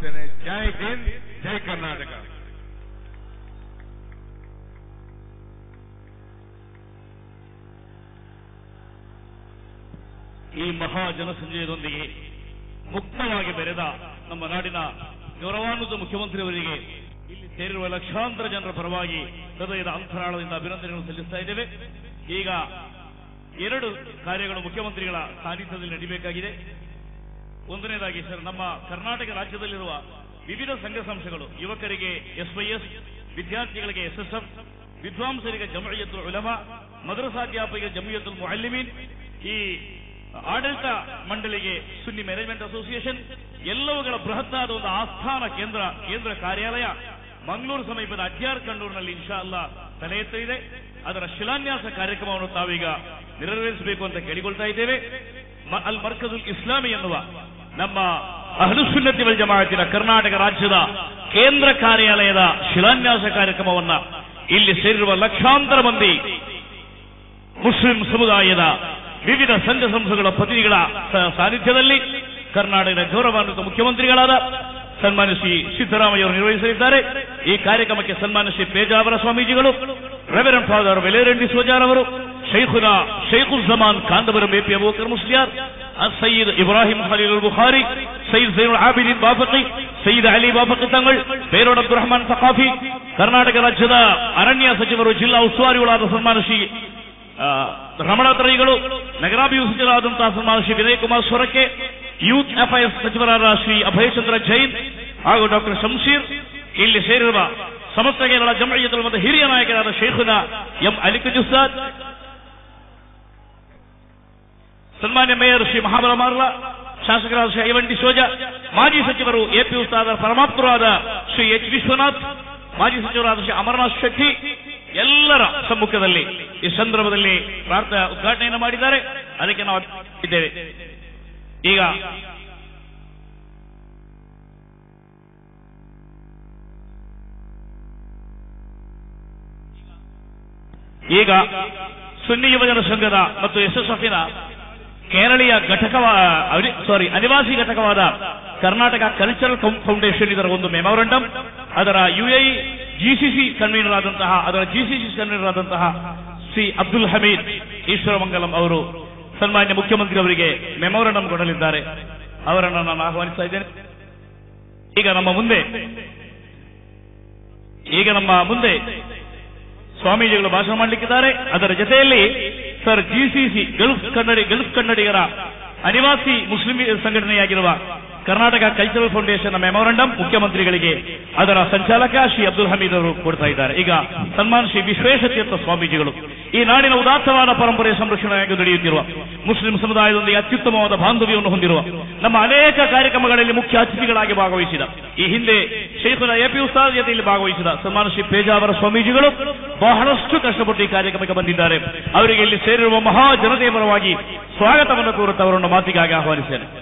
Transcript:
ಹೇಳ್ತೇನೆ ಜೈ ಹಿಂದ್ ಜೈ ಕರ್ನಾಟಕ ಈ ಮಹಾ ಜನಸಂಜಯದೊಂದಿಗೆ ಮುಕ್ತವಾಗಿ ಬೆರೆದ ನಮ್ಮ ನಾಡಿನ ಗೌರವಾನ್ವಿತ ಮುಖ್ಯಮಂತ್ರಿಯವರಿಗೆ ಇಲ್ಲಿ ಸೇರಿರುವ ಲಕ್ಷಾಂತರ ಜನರ ಪರವಾಗಿ ಹೃದಯದ ಅಂತರಾಳದಿಂದ ಅಭಿನಂದನೆಗಳನ್ನು ಸಲ್ಲಿಸ್ತಾ ಇದ್ದೇವೆ ಈಗ ಎರಡು ಕಾರ್ಯಗಳು ಮುಖ್ಯಮಂತ್ರಿಗಳ ಸಾನ್ನಿಧ್ಯದಲ್ಲಿ ನಡೀಬೇಕಾಗಿದೆ ಒಂದನೇದಾಗಿ ಸರ್ ನಮ್ಮ ಕರ್ನಾಟಕ ರಾಜ್ಯದಲ್ಲಿರುವ ವಿವಿಧ ಸಂಘ ಸಂಸ್ಥೆಗಳು ಯುವಕರಿಗೆ ಎಸ್ವೈಎಸ್ ವಿದ್ಯಾರ್ಥಿಗಳಿಗೆ ಎಸ್ಎಸ್ಎಫ್ ವಿದ್ವಾಂಸರಿಗೆ ಜಮಯಿಯತ್ತು ಉಲಮಾ ಮದ್ರಸಾಧ್ಯಾಪಕರಿಗೆ ಜಮಿಯത്തുಲ್ ಮುಅಲ್ಲಿಮೀನ್ ಈ ಆಡಳಿತ ಮಂಡಳಿಗೆ ಸುನ್ನಿ ಮ್ಯಾನೇಜ್ಮೆಂಟ್ ಅಸೋಸಿಯೇಷನ್ ಎಲ್ಲವುಗಳ ಬೃಹತ್ತಾದ ಒಂದು ಆಸ್ಥಾನ ಕೇಂದ್ರ ಕೇಂದ್ರ ಕಾರ್ಯಾಲಯ ಮಂಗಳೂರು ಸಮೀಪದ ಅಡ್ಯಾರ್ ಕಣ್ಣೂರಿನಲ್ಲಿ ಇನ್ಶಾ ಅಲ್ಲಾ ತಲೆ ಎತ್ತಲಿದೆ ಅದರ ಶಿಲಾನ್ಯಾಸ ಕಾರ್ಯಕ್ರಮವನ್ನು ತಾವೀಗ ನೆರವೇರಿಸಬೇಕು ಅಂತ ಕೇಳಿಕೊಳ್ತಾ ಇದ್ದೇವೆ ಮ- ಅಲ್ ಮರ್ಕಜುಲ್ ಇಸ್ಲಾಮಿ ಎನ್ನುವ ನಮ್ಮ ಅಹ್ಲುಸುನ್ನತಿ ವಲ್ ಜಮಾಅತಿನ ಕರ್ನಾಟಕ ರಾಜ್ಯದ ಕೇಂದ್ರ ಕಾರ್ಯಾಲಯದ ಶಿಲಾನ್ಯಾಸ ಕಾರ್ಯಕ್ರಮವನ್ನ ಇಲ್ಲಿ ಸೇರಿರುವ ಲಕ್ಷಾಂತರ ಮಂದಿ ಮುಸ್ಲಿಂ ಸಮುದಾಯದ ವಿವಿಧ ಸಂಘ ಸಂಸ್ಥೆಗಳ ಪ್ರತಿನಿಧಿಗಳ ಸ- ಸಾನ್ನಿಧ್ಯದಲ್ಲಿ ಕರ್ನಾಟಕದ ಗೌರವಾನ್ವಿತ ಮುಖ್ಯಮಂತ್ರಿಗಳಾದ ಸನ್ಮಾನ್ಯ ಶ್ರೀ ಸಿದ್ದರಾಮಯ್ಯ ಅವರು ನಿರ್ವಹಿಸಲಿದ್ದಾರೆ ಈ ಕಾರ್ಯಕ್ರಮಕ್ಕೆ ಸನ್ಮಾನ್ಯ ಶ್ರೀ ಪೇಜಾವರ ಸ್ವಾಮೀಜಿಗಳು ರೆವರೆಂಟ್ ಫಾದರ್ ವೆಲೇರೆಡ್ಡಿ ಸೋಜಾರ್ ಅವರು ಶೈಖುನ ಶೈಖುಲ್ ಜಮಾನ್ ಕಾಂದಬರ ಬೇಪಿ ಅಬೂಕರ್ ಮುಸ್ಲಿಯಾರ್ ಸಯ್ಯದ್ ಇಬ್ರಾಹಿಂ ಖಲೀಲ್ ಬುಖಾರಿ ಸಯ್ಯದ್ ಜೈನುಲ್ ಆಬಿದೀನ್ ಬಾಫಕಿ ಸಯ್ಯದ್ ಅಲಿ ಬಾಫಕಿ ತಂಗಳ್ ಬೇರೋಡ್ ಅಬ್ದುಲ್ ರಹಮಾನ್ ಸಖಾಫಿ ಕರ್ನಾಟಕ ರಾಜ್ಯದ ಅರಣ್ಯ ಸಚಿವರು ಜಿಲ್ಲಾ ಉಸ್ತುವಾರಿಗಳಾದ ಸನ್ಮಾನ ಶ್ರೀ ಆ, ರಮಣಾತ್ರಯಿಗಳು ನಗರಾಭಿವೃದ್ಧಿ ಸಚಿವರಾದಂತಹ ಸನ್ಮಾನ ಶ್ರೀ ವಿನಯ್ ಕುಮಾರ್ ಸ್ವರಕ್ಕೆ ಯೂತ್ ಅಫೈರ್ಸ್ ಸಚಿವರಾದ ಶ್ರೀ ಅಭಯಚಂದ್ರ ಜೈನ್ ಹಾಗೂ ಡಾಕ್ಟರ್ ಶಂಶೀರ್ ಇಲ್ಲಿ ಸೇರಿರುವ ಸಮಸ್ತ ಕೇರಳ ಜಮಯಿಯತುಲ್ ಮತ್ತು ಹಿರಿಯ ನಾಯಕರಾದ ಶೇಖುನ ಎಂ ಅಲಿಕಜುಸಾದ್ ಸನ್ಮಾನ್ಯ ಮೇಯರ್ ಶ್ರೀ ಮಹಾಬಲ ಮಾರ್ಲ ಶಾಸಕರಾದ ಶ್ರೀ ಐವಂಡಿ ಸೋಜ ಮಾಜಿ ಸಚಿವರು ಎಪಿ ಉಸ್ತಾದರ ಪರಮಾಪ್ತರಾದ ಶ್ರೀ ಎಚ್ ವಿಶ್ವನಾಥ್ ಮಾಜಿ ಸಚಿವರಾದ ಶ್ರೀ ಅಮರನಾಥ್ ಶೆಟ್ಟಿ ಎಲ್ಲರ ಸಮ್ಮುಖದಲ್ಲಿ ಈ ಸಂದರ್ಭದಲ್ಲಿ ಪ್ರಾರ್ಥನಾ ಉದ್ಘಾಟನೆಯನ್ನು ಮಾಡಿದ್ದಾರೆ ಅದಕ್ಕೆ ನಾವು ಇದ್ದೇವೆ ಈಗ ಈಗ ಸುನ್ನಿ ಯುವಜನ ಸಂಘದ ಮತ್ತು ಎಸ್ಎಸ್ಎಫ್ನ ಕೇರಳೀಯ ಘಟಕವ ಸಾರಿ ಅನಿವಾಸಿ ಘಟಕವಾದ ಕರ್ನಾಟಕ ಕಲ್ಚರಲ್ ಫೌಂಡೇಶನ್ ಇದರ ಒಂದು ಮೆಮೊರಂಡಮ್ ಅದರ ಯುಎಇ ಜಿಸಿಸಿ ಕನ್ವೀನರ್ ಆದಂತಹ ಅದರ ಜಿಸಿಸಿ ಕನ್ವೀನರ್ ಆದಂತಹ ಶ್ರೀ ಅಬ್ದುಲ್ ಹಮೀದ್ ಈಶ್ವರಮಂಗಲಂ ಅವರು ಸನ್ಮಾನ್ಯ ಮುಖ್ಯಮಂತ್ರಿ ಅವರಿಗೆ ಮೆಮೊರಂಡಮ್ ಕೊಡಲಿದ್ದಾರೆ ಅವರನ್ನು ನಾನು ಆಹ್ವಾನಿಸ್ತಾ ಇದ್ದೇನೆ ಈಗ ನಮ್ಮ ಮುಂದೆ ಈಗ ನಮ್ಮ ಮುಂದೆ ಸ್ವಾಮೀಜಿಗಳು ಭಾಷಣ ಮಾಡಲಿಕ್ಕಿದ್ದಾರೆ ಅದರ ಜೊತೆಯಲ್ಲಿ ಸರ್ ಜಿಸಿಸಿ ಗಲ್ಫ್ ಕನ್ನಡಿ ಗಲ್ಫ್ ಕನ್ನಡಿಗರ ಅನಿವಾಸಿ ಮುಸ್ಲಿಂ ಸಂಘಟನೆಯಾಗಿರುವ ಕರ್ನಾಟಕ ಕಲ್ಚರಲ್ ಫೌಂಡೇಶನ್ ಮೆಮೊರಂಡಮ್ ಮುಖ್ಯಮಂತ್ರಿಗಳಿಗೆ ಅದರ ಸಂಚಾಲಕ ಶ್ರೀ ಅಬ್ದುಲ್ ಹಮೀದ್ ಅವರು ಕೊಡ್ತಾ ಇದ್ದಾರೆ ಈಗ ಸನ್ಮಾನ್ ಶ್ರೀ ವಿಶ್ವೇಶತೀರ್ಥ ಸ್ವಾಮೀಜಿಗಳು ಈ ನಾಡಿನ ಉದಾತ್ತವಾದ ಪರಂಪರೆ ಸಂರಕ್ಷಣೆಯಾಗಿ ದುಡಿಯುತ್ತಿರುವ ಮುಸ್ಲಿಂ ಸಮುದಾಯದೊಂದಿಗೆ ಅತ್ಯುತ್ತಮವಾದ ಬಾಂಧವ್ಯವನ್ನು ಹೊಂದಿರುವ ನಮ್ಮ ಅನೇಕ ಕಾರ್ಯಕ್ರಮಗಳಲ್ಲಿ ಮುಖ್ಯ ಅತಿಥಿಗಳಾಗಿ ಭಾಗವಹಿಸಿದ ಈ ಹಿಂದೆ ಶೇಖುನ ಎಪಿ ಉಸ್ತಾದ್ ಜೊತೆಯಲ್ಲಿ ಭಾಗವಹಿಸಿದ ಸನ್ಮಾನ ಶ್ರೀ ಪೇಜಾವರ ಸ್ವಾಮೀಜಿಗಳು ಬಹಳಷ್ಟು ಕಷ್ಟಪಟ್ಟು ಈ ಕಾರ್ಯಕ್ರಮಕ್ಕೆ ಬಂದಿದ್ದಾರೆ ಅವರಿಗೆ ಇಲ್ಲಿ ಸೇರಿರುವ ಮಹಾ ಜನತೆಯ ಪರವಾಗಿ ಸ್ವಾಗತವನ್ನು ಕೋರುತ್ತಾ ಅವರನ್ನು ಮಾತಿಗಾಗಿ ಆಹ್ವಾನಿಸಿದ್ದೇನೆ